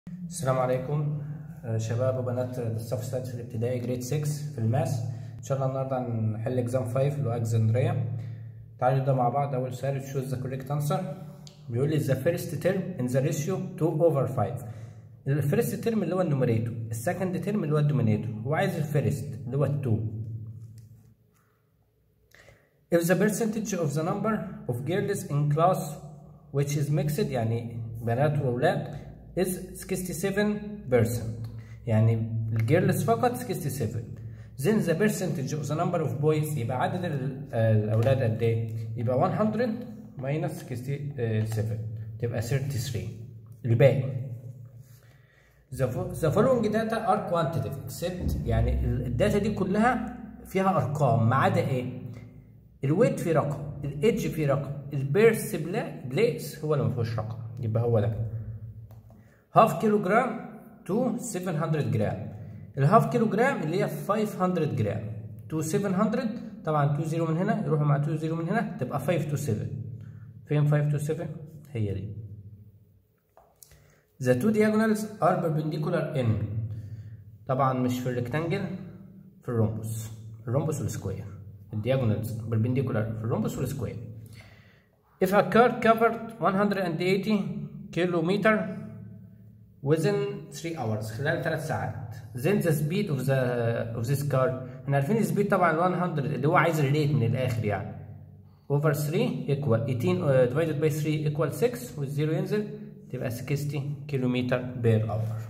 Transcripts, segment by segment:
السلام عليكم آه، شباب وبنات الصف السادس الابتدائي جريد 6 في الماس ان شاء الله النهارده هنحل اكزام 5 اللي هو اكزندريا تعالوا نبدا مع بعض اول سؤال تشوز ذا كوريكت انسر بيقول لي ذا فيرست تيرم ان ذا ريشيو 2 اوفر 5 الفيرست تيرم اللي هو النوميريتور السكند تيرم اللي هو الدومينيتور هو عايز الفيرست اللي هو 2 If the percentage of the number of girls in class which is mixed يعني بنات وأولاد is 67% يعني الجيرلز فقط 67 then the percentage of the number of boys يبقى عدد ال- الأولاد قد إيه؟ يبقى 100 minus 67 تبقى 33 الباقي The fo- the following data are quantitative except يعني ال- الداتا دي كلها فيها أرقام ما عدا إيه؟ الويت في رقم الايدج في رقم البيرث بلا بليس هو اللي ما فيهوش رقم يبقى هو ده هاف كيلو جرام تو 700 جرام الهاف كيلو جرام اللي هي 500 جرام تو 700 طبعا 2 0 من هنا يروحوا مع 2 0 من هنا تبقى 5 تو 7 فين 5 تو 7 هي دي The two diagonals are perpendicular in طبعا مش في الريكتانجل في الرومبوس الرومبوس والسكوير الدياجونالز perpendicular في الرومبوس والسكوير If a car covered 180 كيلومتر within 3 hours خلال 3 ساعات then the speed of the of this car احنا عارفين السبيد طبعا 100 اللي هو عايز الريت من الاخر يعني over 3 equal 18 uh, divided by 3 equal 6 والزيرو ينزل تبقى 60 كيلومتر بير hour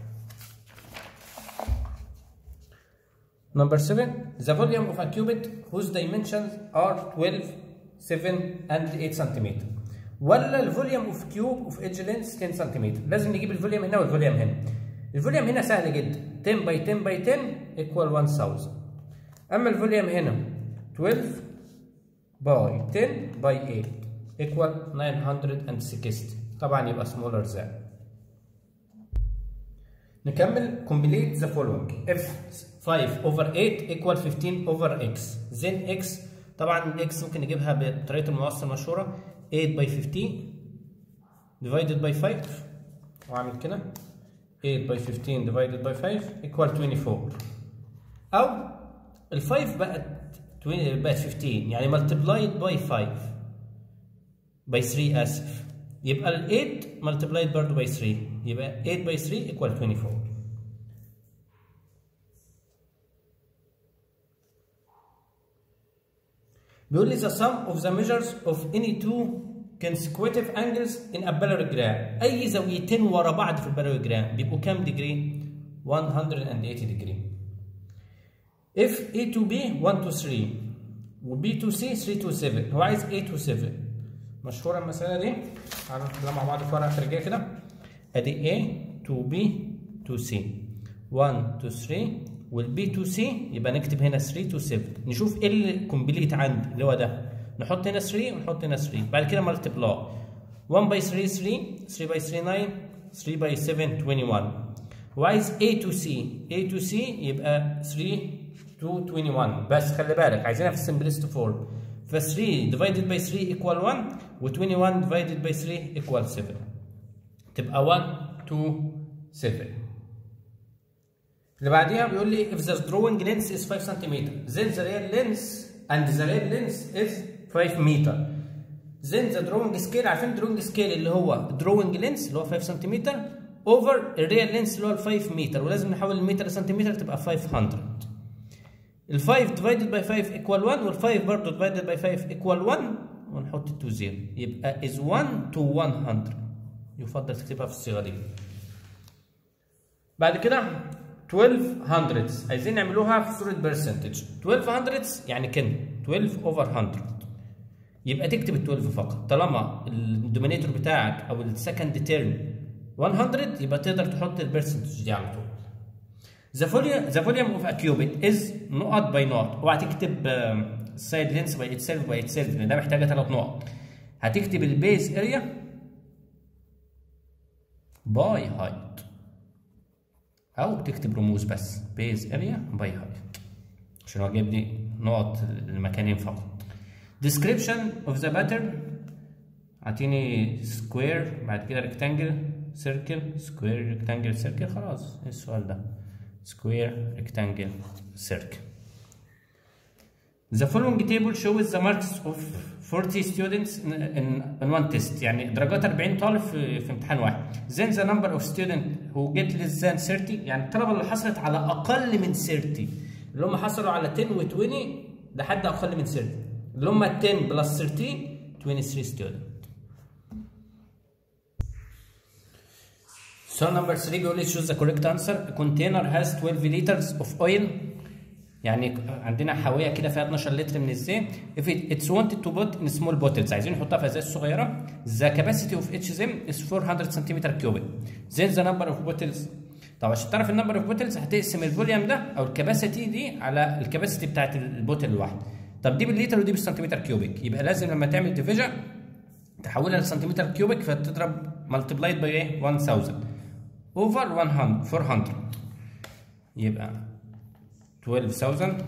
Number 7. The volume of a cubit whose dimensions are 12, 7 and 8 cm. ولا الفوليوم اوف كيوب اوف ايدج لينس 10 سم. لازم نجيب الفوليوم هنا والفوليوم هنا. الفوليوم هنا سهل جدا 10 باي 10 باي 10 equal 1000. اما الفوليوم هنا 12 باي 10 باي 8 equal 960. طبعا يبقى smaller than. نكمل complete the following if 5 over 8 equal 15 over x then x طبعا x ممكن نجيبها بطريقه المقص المشهوره 8 by 15 divided by 5 واعمل كده 8 by 15 divided by 5 equal 24 او ال 5 بقت 20 بقت 15 يعني multiplied by 5 by 3 اسف يبقى ال 8 multiplied برضه by 3 يبقى 8 by 3 equal 24 بيقول لي the sum of the measures of any two consecutive angles in a parallelogram اي زاويتين ورا بعض في البارالوجرام بيبقوا كام ديجري 180 ديجري if a to b 1 to 3 و b to c 3 to 7 هو عايز a to 7 مشهوره المساله دي تعالوا نحلها مع بعض في ورقه خارجيه كده ادي a to b to c 1 to 3 والبي تو سي يبقى نكتب هنا 3 تو 7 نشوف ايه اللي كومبليت عندي اللي هو ده نحط هنا 3 ونحط هنا 3 بعد كده ملتبلاي 1 باي 3 3 3 باي 3 9 3 باي 7 21 وعايز A to C A to C يبقى 3 to 21 بس خلي بالك عايزينها في السمبلست فورم ف 3 divided by 3 equal 1 و 21 divided by 3 equal 7 تبقى 1 to 7 اللي بعديها بيقول لي if the drawing length is 5 cm then the real length and the real length is 5 meter then the drawing scale عارفين drawing scale اللي هو drawing length اللي هو 5 سم over الريال length اللي هو 5 متر ولازم نحول المتر لسنتيمتر تبقى 500 ال 5 divided by 5 equal 1 وال 5 برضه divided by 5 equal 1 ونحط 2 0 يبقى is 1 to 100 يفضل تكتبها في الصيغه دي بعد كده 12 hundreds عايزين نعملوها في صورة برسنتج 12 hundreds يعني كم 12 over 100 يبقى تكتب ال 12 فقط طالما الدومينيتور بتاعك او السكند تيرم 100 يبقى تقدر تحط البرسنتج دي على طول The volume, the volume of a cubit is نقط باي نقط اوعى تكتب سايد لينس باي اتسيلف باي اتسيلف لان ده محتاجه ثلاث نقط هتكتب البيز اريا باي هايت او تكتب رموز بس بيز اريا باي هايت عشان هو جايب لي نقط المكانين فقط description of the pattern اعطيني سكوير بعد كده ريكتانجل سيركل سكوير ريكتانجل سيركل خلاص ايه السؤال ده سكوير ريكتانجل سيركل The following table shows the marks of 40 students in, in, in one test يعني درجات 40 طالب في, في امتحان واحد. Then the number of students who get less than 30 يعني الطلبة اللي حصلت على أقل من 30 اللي هم حصلوا على 10 و 20 لحد أقل من 30 اللي هم 10 بلس 13 23 student. So number 3 بيقول لي choose the correct answer. A container has 12 liters of oil يعني عندنا حاويه كده فيها 12 لتر من الزيت if it, it's wanted to put in small bottles عايزين نحطها في ازاز صغيره the capacity of each of them is 400 سنتيمتر كيوبيك then the number of bottles طب عشان تعرف النمبر اوف بوتلز هتقسم الفوليوم ده او الكباسيتي دي على الكباسيتي بتاعت البوتل الواحد طب دي بالليتر ودي بالسنتيمتر كيوبيك يبقى لازم لما تعمل ديفيجن تحولها لسنتيمتر كيوبيك فتضرب ملتبلايد باي ايه 1000 اوفر 100 400 يبقى 12,000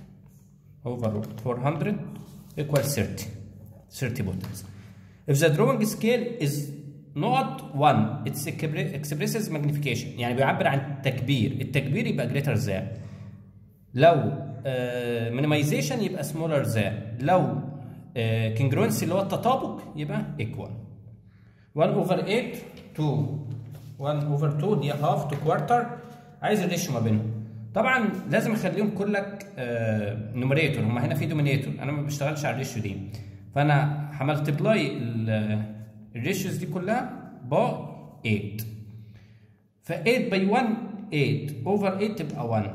over 400 equals 30 30 bottles. If the drawing scale is not 1 it expresses magnification يعني بيعبر عن تكبير التكبير يبقى greater than لو uh, minimization يبقى smaller than لو uh, congruency اللي هو التطابق يبقى equal 1 over 8 2 1 over 2 دي half to quarter عايز الريشيو ما بينهم طبعا لازم اخليهم كلك آه نوميريتور هم هنا في دومينيتور انا ما بشتغلش على الريشيو دي فانا هملتبلاي الريشيوز دي كلها ب 8 ف 8 باي 1 8 اوفر 8 تبقى 1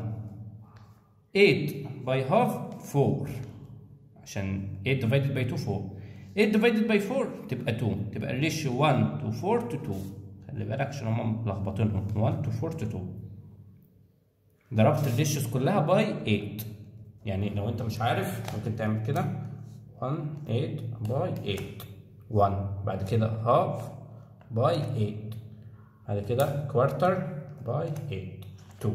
8 باي هاف 4 عشان 8 ديفايدد باي 2 4 8 ديفايدد باي 4 تبقى 2 تبقى الريشيو 1 تو 4 تو 2 خلي بالك عشان هم ملخبطينهم 1 تو 4 تو 2 ضربت الريشيوز كلها باي 8 يعني لو انت مش عارف ممكن تعمل كده 1 8 باي 8 1 بعد كده هاف باي 8 بعد كده كوارتر باي 8 2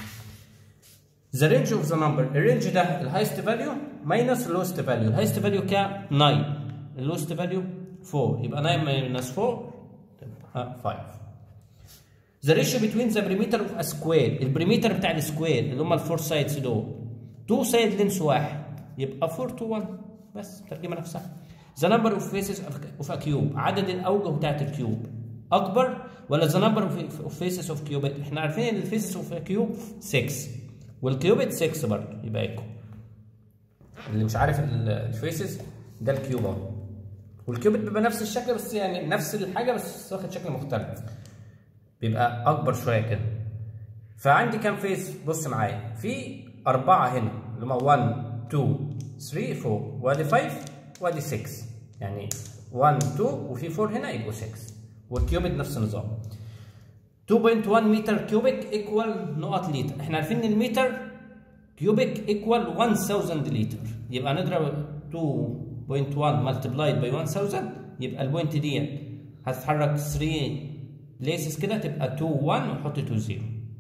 The range of the number الرينج ده الهايست فاليو ماينس اللوست فاليو الهايست فاليو كام 9 اللوست فاليو 4 يبقى 9 ماينس 4 تبقى 5 The ratio between the perimeter of a square البريمتر بتاع السكوير اللي هم الفور سايدز دول تو سايد لينس واحد يبقى 4 to 1 بس الترجمه نفسها The number of faces of a cube عدد الاوجه بتاعت الكيوب اكبر ولا the number of faces of cubit احنا عارفين ان الفيسز اوف كيوب 6 والكيوبيت 6 برضه يبقى ايكو اللي مش عارف الفيسز ده الكيوب اهو والكيوبيت بيبقى نفس الشكل بس يعني نفس الحاجه بس واخد شكل مختلف بيبقى اكبر شويه كده فعندي كام فيس بص معايا في اربعه هنا اللي هم 1 2 3 4 وادي 5 وادي 6 يعني 1 2 وفي 4 هنا يبقوا 6 والكيوبيت نفس النظام 2.1 متر كيوبيك ايكوال نقط لتر احنا عارفين ان المتر كيوبيك ايكوال 1000 لتر يبقى نضرب 2.1 ملتبلايد باي 1000 يبقى البوينت دي هتتحرك 3 ليسز كده تبقى 2 1 ونحط 2 0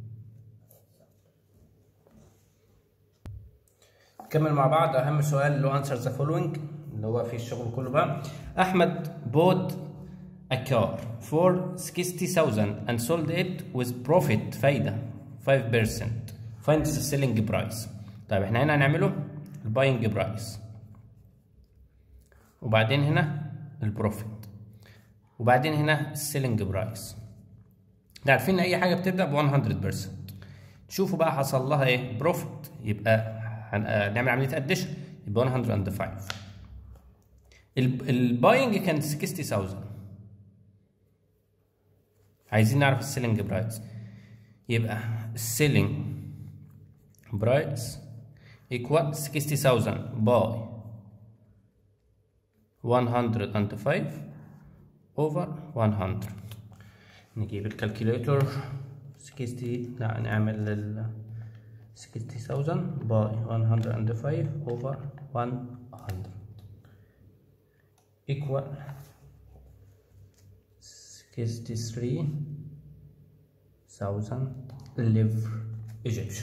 نكمل مع بعض اهم سؤال اللي هو answer the following اللي هو فيه الشغل كله بقى احمد bought a car for 60,000 and sold it with profit فايدة 5% find the selling price طيب احنا هنا هنعمله الباينج برايس وبعدين هنا البروفيت وبعدين هنا السيلينج برايس احنا عارفين ان اي حاجه بتبدا ب 100% تشوفوا بقى حصل لها ايه بروفيت يبقى هنعمل عمليه اديشن يبقى 105 الباينج كان 60000 عايزين نعرف السيلينج برايس يبقى السيلينج برايس equal 60000 باي 105 over 100 نجيب الكالكوليتور 60 لا نعمل ال 60000 باي 105 over 100 equal 63,000 live Egyptian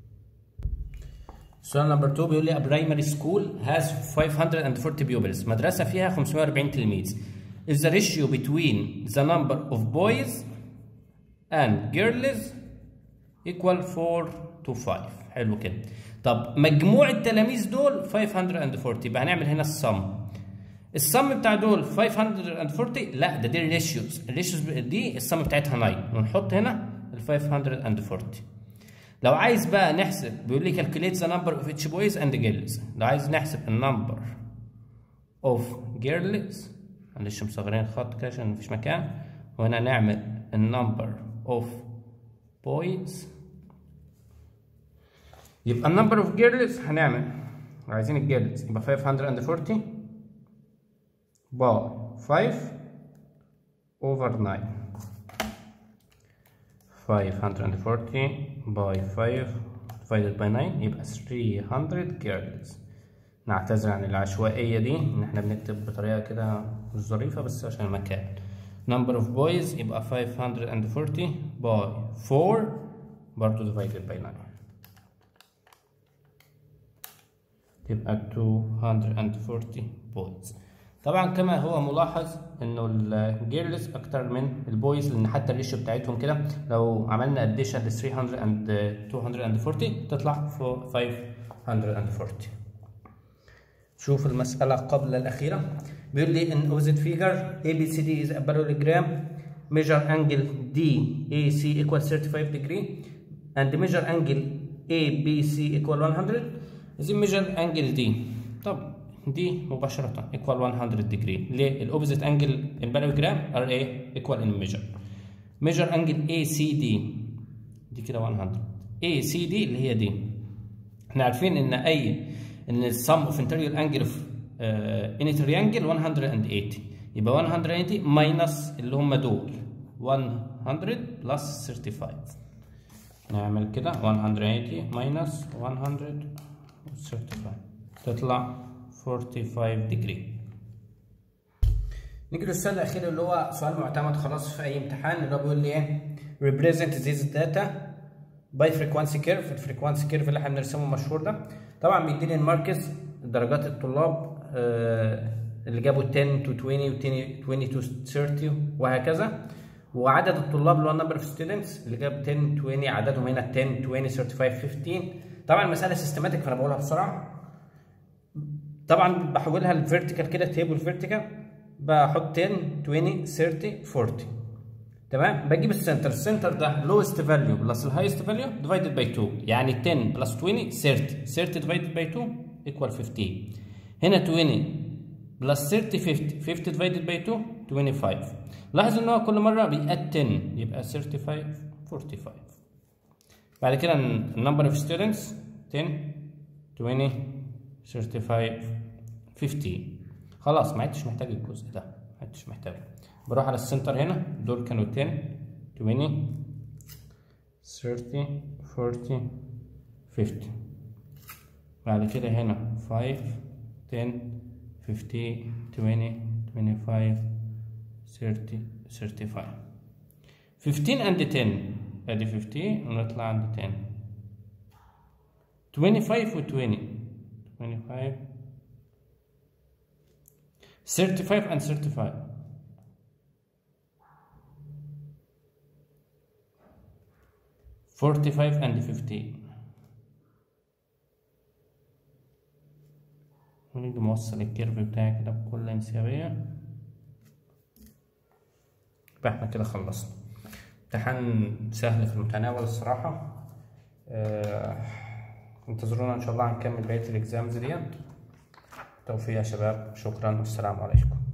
سؤال نمبر 2 بيقول لي a primary school has 540 pupils مدرسة فيها 540 تلميذ is the ratio between the number of boys and girls equal 4 to 5 حلو كده طب مجموع التلاميذ دول 540 يبقى هنعمل هنا السم السم بتاع دول 540 لا ده دي الريشيوز الريشيوز دي السم بتاعتها 9 ونحط هنا ال 540 لو عايز بقى نحسب بيقول لي calculate the number of each boys and girls لو عايز نحسب النمبر of girls معلش مصغرين الخط كده عشان مفيش مكان وهنا نعمل النمبر of boys يبقى النمبر اوف جيرلز هنعمل عايزين الجيرلز يبقى 540 باي 5 over 9 540 باي 5 divided by 9 يبقى 300 girls نعتذر عن العشوائية دي ان احنا بنكتب بطريقة كده مش ظريفة بس عشان المكان number of boys يبقى 540 باي 4 برضو divided by 9 تبقى 240 بوينتس طبعا كما هو ملاحظ انه الجيرلز اكتر من البويز لان حتى الريشيو بتاعتهم كده لو عملنا اديشن ل 300 and 240 تطلع 540 شوف المسألة قبل الأخيرة بيقول لي in opposite figure ABCD is a parallelogram measure angle DAC equal 35 degree and measure angle ABC equal 100 عايزين ميجر انجل دي طب دي مباشرة equal 100 degree ليه؟ الاوبزيت انجل البارالوجرام ار ايه equal ان ميجر ميجر انجل اي سي دي دي كده 100 اي سي دي اللي هي دي احنا عارفين ان اي ان السم اوف انتريال انجل اوف اني تريانجل 180 يبقى 180 ماينس اللي هم دول 100 بلس 35 نعمل كده 180 ماينس 100 35 تطلع 45 ديجري نيجي للسؤال الاخير اللي هو سؤال معتمد خلاص في اي امتحان اللي هو بيقول لي ايه represent this data by frequency curve الفريكوانسي كيرف اللي احنا بنرسمه المشهور ده طبعا بيديني الماركس درجات الطلاب آه اللي جابوا 10 to 20 و 20 to 30 وهكذا وعدد الطلاب اللي هو number of students اللي جاب 10 20 عددهم هنا 10 20 35 15 طبعا المساله سيستماتيك فانا بقولها بسرعه طبعا بحولها لفيرتيكال كده تيبل فيرتيكال بحط 10 20 30 40 تمام بجيب السنتر السنتر ده لوست فاليو بلس الهايست فاليو ديفايدد باي 2 يعني 10 بلس 20 30 30 ديفايدد باي 2 ايكوال 15 هنا 20 بلس 30 50 50 ديفايدد باي 2 25 لاحظ ان هو كل مره بيأد 10 يبقى 35 45 بعد كده النمبر اوف ستودنتس 10 20 35 50 خلاص ما عدتش محتاج الجزء ده ما عدتش محتاجه بروح على السنتر هنا دول كانوا 10 20 30 40 50 بعد كده هنا 5 10 15 20 25 30 35 15 and 10 ادي 15 ونطلع عند 10 25 و 20 25 35 and 35 45 and 50 ونيجي موصل الكيرف بتاعي كده بكل انسيابية يبقى احنا كده خلصنا امتحان سهل في المتناول الصراحة اه انتظرونا ان شاء الله هنكمل بقية الاكزامز ديت توفيق يا شباب شكرا والسلام عليكم